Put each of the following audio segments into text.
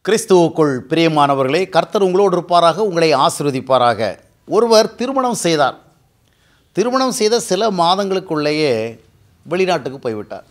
கிறிஸ்துவுக்குள் பிரியமானவர்களே கர்த்தர் உங்களோடு இருப்பாராக உங்களை ஆசீர்வதிப்பாராக ஒருவர் திருமணம் செய்தார் திருமணம் செய்த சில மாதங்களுக்குள்ளேயே வெளிநாட்டுக்கு போய்விட்டார்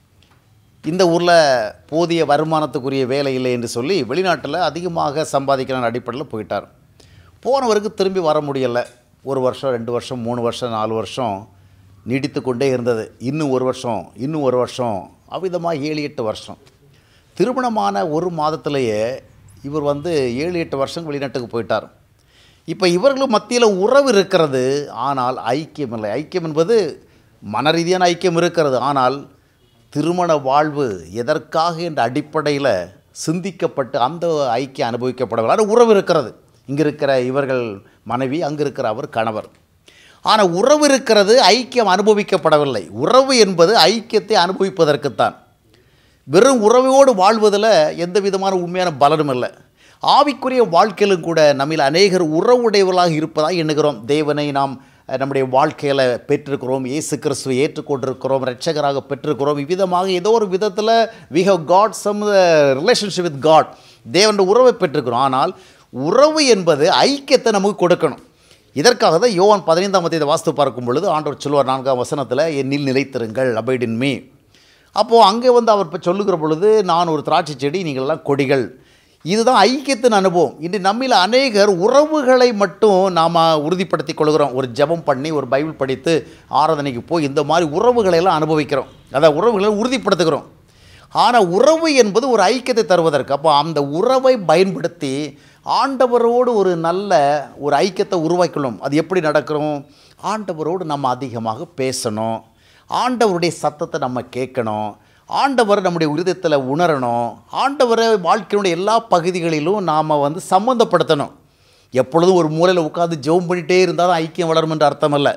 இந்த ஊரில் போதிய வருமானத்துக்குரிய வேலை இல்லை என்று சொல்லி வெளிநாட்டில் அதிகமாக சம்பாதிக்கிற அடிப்படையில் போயிட்டார் போனவருக்கு திரும்பி வர முடியலை ஒரு வருஷம் ரெண்டு வருஷம் மூணு வருஷம் நாலு வருஷம் நீடித்து கொண்டே இருந்தது இன்னும் ஒரு வருஷம் இன்னும் ஒரு வருஷம் அவ்விதமாக ஏழு எட்டு வருஷம் திருமணமான ஒரு மாதத்திலேயே இவர் வந்து ஏழு எட்டு வருஷம் வெளிநாட்டுக்கு போயிட்டார் இப்போ இவர்களும் மத்தியில் உறவு இருக்கிறது ஆனால் ஐக்கியம் இல்லை ஐக்கியம் என்பது மன ரீதியான ஐக்கியம் இருக்கிறது ஆனால் திருமண வாழ்வு எதற்காக என்ற அடிப்படையில் சிந்திக்கப்பட்டு அந்த ஐக்கியம் அனுபவிக்கப்படவில்லை ஆனால் உறவு இருக்கிறது இங்கே இருக்கிற இவர்கள் மனைவி அங்கே இருக்கிற அவர் கணவர் ஆனால் உறவு இருக்கிறது ஐக்கியம் அனுபவிக்கப்படவில்லை உறவு என்பது ஐக்கியத்தை அனுபவிப்பதற்குத்தான் வெறும் உறவோடு வாழ்வதில் எந்த விதமான உண்மையான பலனும் இல்லை ஆவிக்குரிய வாழ்க்கையிலும் கூட நம்மில் அநேகர் உறவுடையவர்களாக இருப்பதாக எண்ணுகிறோம் தேவனை நாம் அஹ், நம்முடைய வாழ்க்கையில் பெற்றிருக்கிறோம் இயேசு கிறிஸ்துவை ஏற்றுக்கொண்டிருக்கிறோம் ரட்சகராக பெற்றிருக்கிறோம் இவ்விதமாக ஏதோ ஒரு விதத்தில் we have got some relationship with God தேவனுடைய உறவை பெற்றிருக்கிறோம் ஆனால் உறவு என்பது ஐக்கியத்தை நமக்கு கொடுக்கணும் இதற்காக தான் யோவான் பதினைந்தாம் மத்தியத்தை வாஸ்து பார்க்கும் பொழுது ஆண்டவர் சொல்லுவார் நான்காம் வசனத்தில் என்னில் நிலைத்திருங்கள் அபைட் இன் மீ அப்போது அங்கே வந்து அவர் இப்போ சொல்லுகிற பொழுது நான் ஒரு திராட்சை செடி நீங்கள்லாம் கொடிகள் இதுதான் ஐக்கியத்தின் அனுபவம் இன்று நம்மில் அநேகர் உறவுகளை மட்டும் நாம் உறுதிப்படுத்திக் கொள்கிறோம் ஒரு ஜெபம் பண்ணி ஒரு பைபிள் படித்து ஆராதனைக்கு போய் இந்த மாதிரி உறவுகளை எல்லாம் அனுபவிக்கிறோம் அதாவது உறவுகளை உறுதிப்படுத்துகிறோம் ஆனால் உறவு என்பது ஒரு ஐக்கியத்தை தருவதற்கு அப்போ அந்த உறவை பயன்படுத்தி ஆண்டவரோடு ஒரு நல்ல ஒரு ஐக்கியத்தை உருவாக்கணும் அது எப்படி நடக்கிறோம் ஆண்டவரோடு நம்ம அதிகமாக பேசணும் ஆண்டவருடைய சத்தத்தை நம்ம கேட்கணும் ஆண்டவர் நம்முடைய உருதத்தில் உணரணும் ஆண்டவரை வாழ்க்கையினுடைய எல்லா பகுதிகளிலும் நாம் வந்து சம்மந்தப்படுத்தணும் எப்பொழுதும் ஒரு மூலையில் உட்காந்து ஜெபம் பண்ணிகிட்டே இருந்தால் தான் ஐக்கியம் வளரும் என்ற அர்த்தம் இல்லை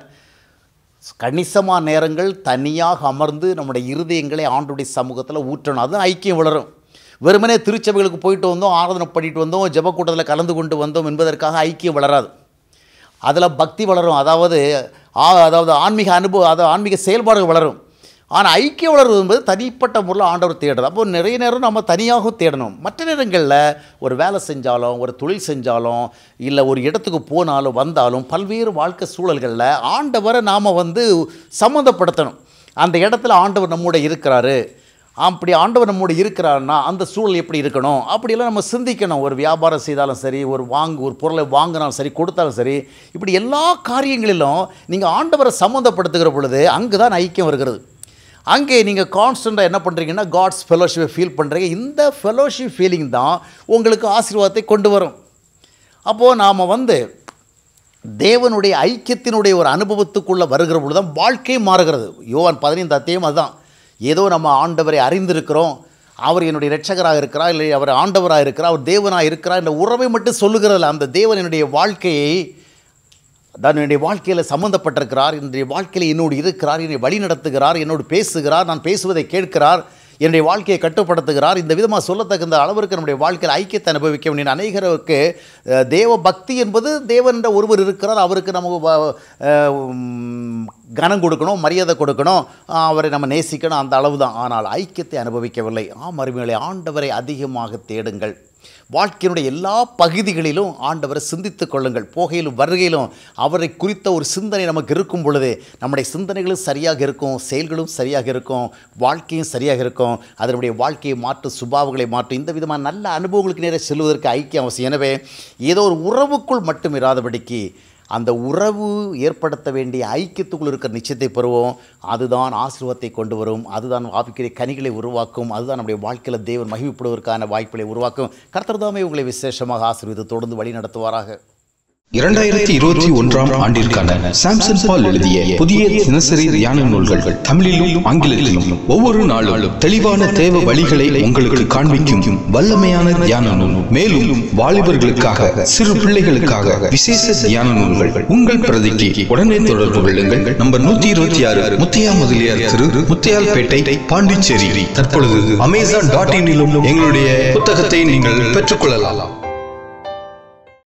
கணிசமான நேரங்கள் தனியாக அமர்ந்து நம்முடைய இருதயங்களை ஆண்டுடைய சமூகத்தில் ஊற்றணும் அதுதான் ஐக்கியம் வளரும் வெறுமனே திருச்சபைகளுக்கு போயிட்டு வந்தோம் ஆராதனை பண்ணிட்டு வந்தோம் ஜெபக்கூட்டத்தில் கலந்து கொண்டு வந்தோம் என்பதற்காக ஐக்கியம் வளராது அதில் பக்தி வளரும் அதாவது ஆ- அதாவது ஆன்மீக அனுபவம் அதாவது ஆன்மீக செயல்பாடுகள் வளரும் ஆனால் ஐக்கிய வளர்வு என்பது தனிப்பட்ட முறையில் ஆண்டவர் தேடுறது அப்போ நிறைய நேரம் நம்ம தனியாக தேடணும் மற்ற நேரங்களில் ஒரு வேலை செஞ்சாலும் ஒரு தொழில் செஞ்சாலும் இல்லை ஒரு இடத்துக்கு போனாலும் வந்தாலும் பல்வேறு வாழ்க்கை சூழல்களில் ஆண்டவரை நாம் வந்து சம்மந்தப்படுத்தணும் அந்த இடத்துல ஆண்டவர் நம்மோட இருக்கிறாரு அப்படி ஆண்டவர் நம்மோட இருக்கிறாருன்னா அந்த சூழல் எப்படி இருக்கணும் அப்படியெல்லாம் நம்ம சிந்திக்கணும் ஒரு வியாபாரம் செய்தாலும் சரி ஒரு வாங்கு ஒரு பொருளை வாங்கினாலும் சரி கொடுத்தாலும் சரி இப்படி எல்லா காரியங்களிலும் நீங்கள் ஆண்டவரை சம்மந்தப்படுத்துகிற பொழுது அங்கே தான் ஐக்கியம் வருகிறது அங்கே நீங்கள் கான்ஸ்டண்ட்டாக என்ன பண்ணுறீங்கன்னா காட்ஸ் ஃபெலோஷிப்பை ஃபீல் பண்ணுறீங்க இந்த ஃபெலோஷிப் ஃபீலிங் தான் உங்களுக்கு ஆசீர்வாதத்தை கொண்டு வரும் அப்போது நாம் வந்து தேவனுடைய ஐக்கியத்தினுடைய ஒரு அனுபவத்துக்குள்ளே வருகிற பொழுது தான் வாழ்க்கை மாறுகிறது யோவான் பதினைந்து அத்தியம் அதுதான் ஏதோ நம்ம ஆண்டவரை அறிந்திருக்கிறோம் அவர் என்னுடைய இரட்சகராக இருக்கிறார் இல்லை அவர் ஆண்டவராக இருக்கிறார் அவர் தேவனாக இருக்கிறார் என்ற உறவை மட்டும் சொல்லுகிறதில்ல அந்த தேவன் என்னுடைய வாழ்க்கையை தான் என்னுடைய வாழ்க்கையில் சம்மந்தப்பட்டிருக்கிறார் என்னுடைய வாழ்க்கையில் என்னோடு இருக்கிறார் என்னை வழி நடத்துகிறார் என்னோடு பேசுகிறார் நான் பேசுவதை கேட்கிறார் என்னுடைய வாழ்க்கையை கட்டுப்படுத்துகிறார் இந்த விதமாக சொல்லத்தகுந்த அளவிற்கு நம்முடைய வாழ்க்கையில் ஐக்கியத்தை அனுபவிக்க வேண்டிய அநேகருக்கு அஹ், தேவ பக்தி என்பது தேவன் என்ற ஒருவர் இருக்கிறார் அவருக்கு நம்ம வ- அஹ், உம், கனம் கொடுக்கணும் மரியாதை கொடுக்கணும் அஹ், அவரை நம்ம நேசிக்கணும் அந்த அளவு தான் ஆனால் ஐக்கியத்தை அனுபவிக்கவில்லை ஆம் அருமைகளை ஆண்டவரை அதிகமாக தேடுங்கள் வாழ்க்கையினுடைய எல்லா பகுதிகளிலும் ஆண்டவரை சிந்தித்துக் கொள்ளுங்கள் போகையிலும் வருகையிலும் அவரை குறித்த ஒரு சிந்தனை நமக்கு இருக்கும் பொழுது நம்முடைய சிந்தனைகளும் சரியாக இருக்கும் செயல்களும் சரியாக இருக்கும் வாழ்க்கையும் சரியாக இருக்கும் அதனுடைய வாழ்க்கையை மாற்றும் சுபாவங்களை மாற்றும் இந்த விதமான நல்ல அனுபவங்களுக்கு நேரே செல்வதற்கு ஐக்கியம் அவசியம் எனவே ஏதோ ஒரு உறவுக்குள் மட்டும் இராதபடிக்கு அந்த உறவு ஏற்படுத்த வேண்டிய ஐக்கியத்துக்குள் இருக்கிற நிச்சயத்தை பெறுவோம் அதுதான் ஆசீர்வாதத்தை கொண்டு வரும் அதுதான் ஆவிக்குரிய கனிகளை உருவாக்கும் அதுதான் நம்முடைய வாழ்க்கையில் தேவன் மகிழ்ப்படுவதற்கான வாய்ப்புகளை உருவாக்கும் கர்த்தர்தாமே உங்களை விசேஷமாக ஆசீர்வதித்து தொடர்ந்து வழி நடத்துவாராக இரண்டாயிரத்தி இருபத்தி ஒன்றாம் ஆண்டிற்கான சாம்சன் பால் எழுதிய புதிய தினசரி தியான நூல்கள் தமிழிலும் ஆங்கிலத்திலும் ஒவ்வொரு நாளும் தெளிவான தேவ வழிகளை உங்களுக்கு காண்பிக்கும் வல்லமையான தியான நூல் மேலும் வாலிபர்களுக்காக சிறு பிள்ளைகளுக்காக விசேஷ தியான நூல்கள் உங்கள் பிரதிக்கு உடனே தொடர்பு கொள்ளுங்கள் நம்பர் நூத்தி இருபத்தி ஆறு முத்தையா முதலியார் திரு முத்தையால்பேட்டை பாண்டிச்சேரி தற்பொழுது அமேசான் டாட் இனிலும் எங்களுடைய புத்தகத்தை நீங்கள் பெற்றுக்கொள்ளலாம்